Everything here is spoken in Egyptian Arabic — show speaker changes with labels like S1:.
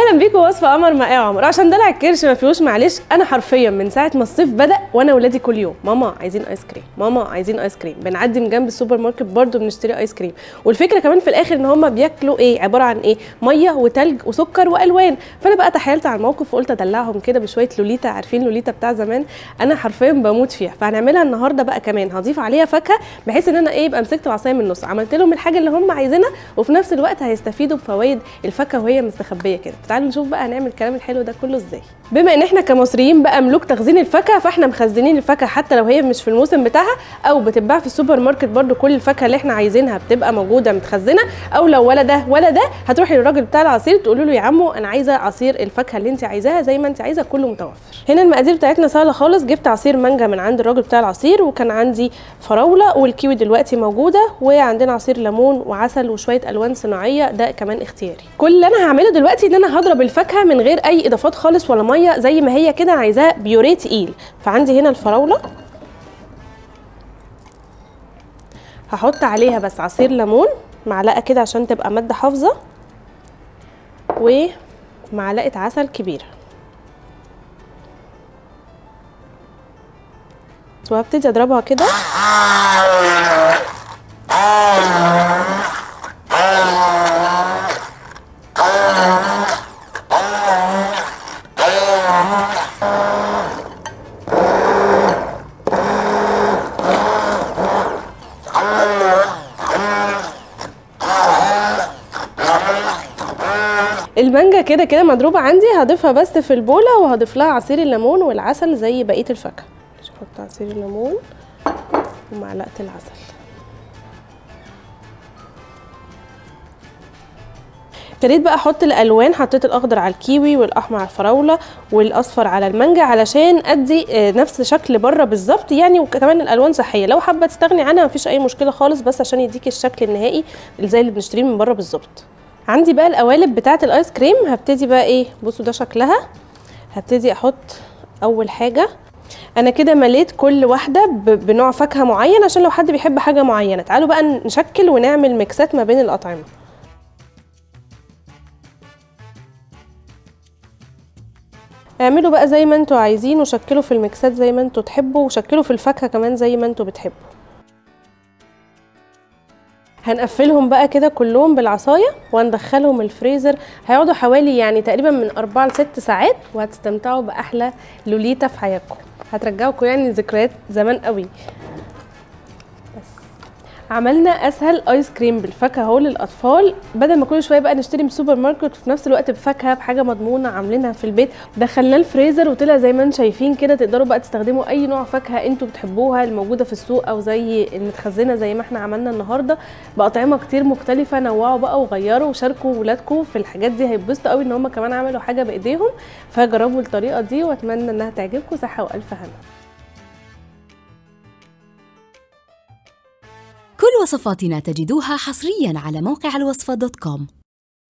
S1: اهلا بيكم وصفه قمر مع ايه يا عمر عشان دلع الكرش ما فيهوش معلش انا حرفيا من ساعه ما الصيف بدا وانا ولادي كل يوم ماما عايزين ايس كريم ماما عايزين ايس كريم بنعدي من جنب السوبر ماركت برضو بنشتري ايس كريم والفكره كمان في الاخر ان هم بياكلوا ايه عباره عن ايه ميه وتلج وسكر والوان فانا بقى تحايلت على الموقف وقلت ادلعهم كده بشويه لوليتا عارفين لوليتا بتاع زمان انا حرفيا بموت فيها فهنعملها النهارده بقى كمان هضيف عليها فاكهه بحيث ان انا ايه يبقى مسكت العصايه من النص عملت لهم الحاجه اللي هم عايزينها وفي نفس الوقت هيستفيدوا بفوائد الفاكهه وهي مستخبيه كده تعالوا نشوف بقى هنعمل الكلام الحلو ده كله ازاي بما ان احنا كمصريين بقى ملوك تخزين الفاكهه فاحنا مخزنين الفاكهه حتى لو هي مش في الموسم بتاعها او بتتباع في السوبر ماركت برده كل الفاكهه اللي احنا عايزينها بتبقى موجوده متخزنه او لو ولا ده ولا ده هتروحي للراجل بتاع العصير تقولي له يا عمو انا عايزه عصير الفاكهه اللي انت عايزاها زي ما انت عايزه كله متوفر هنا المقادير بتاعتنا سهله خالص جبت عصير مانجا من عند الراجل بتاع العصير وكان عندي فراوله والكيوي دلوقتي موجوده وعندنا عصير ليمون وعسل وشويه الوان صناعيه ده كمان اختياري كل اللي انا هعمله دلوقتي ان انا هضرب الفاكهه من غير اي اضافات خالص ولا ميه زي ما هي كده عايزاه بيوريه تقيل فعندي هنا الفراوله هحط عليها بس عصير ليمون معلقه كده عشان تبقى ماده حافظه ومعلقه عسل كبيره وهبتدي اضربها كده المانجا كده كده مضروبه عندي هضيفها بس في البوله وهضيف لها عصير الليمون والعسل زي بقيه الفاكهه احط عصير الليمون ومعلقه العسل ابتديت بقى احط الالوان حطيت الاخضر على الكيوي والاحمر على الفراوله والاصفر على المانجا علشان ادي نفس شكل بره بالظبط يعني وكمان الالوان صحيه لو حابه تستغني عنها مفيش اي مشكله خالص بس عشان يديكي الشكل النهائي زي اللي بنشتريه من بره بالظبط عندي بقى القوالب بتاعه الايس كريم هبتدي بقى ايه بصوا ده شكلها هبتدي احط اول حاجه انا كده مليت كل واحده بنوع فاكهه معين عشان لو حد بيحب حاجه معينه تعالوا بقى نشكل ونعمل ميكسات ما بين الاطعمه اعملوا بقى زي ما انتوا عايزين وشكلوا في الميكسات زي ما انتوا تحبوا وشكلوا في الفاكهه كمان زي ما انتوا بتحبوا هنقفلهم بقى كده كلهم بالعصايه وهندخلهم الفريزر هيقعدوا حوالي يعني تقريبا من 4 ل 6 ساعات وهتستمتعوا باحلى لوليتا في حياتكم هترجعكم يعني ذكريات زمان قوي عملنا اسهل ايس كريم بالفاكهه اهو للاطفال بدل ما كل شويه بقى نشتري من السوبر ماركت وفي نفس الوقت بفاكهه بحاجه مضمونه عاملينها في البيت دخلناه الفريزر وطلع زي ما انتم شايفين كده تقدروا بقى تستخدموا اي نوع فاكهه انتوا بتحبوها الموجوده في السوق او زي المتخزنه زي ما احنا عملنا النهارده باطعمه كتير مختلفه نوعوا بقى وغيروا وشاركوا ولادكم في الحاجات دي هيتبسطوا قوي ان هم كمان عملوا حاجه بايديهم فجربوا الطريقه دي واتمنى انها تعجبكم صحه والف هنا
S2: كل وصفاتنا تجدوها حصريا على موقع الوصفة دوت كوم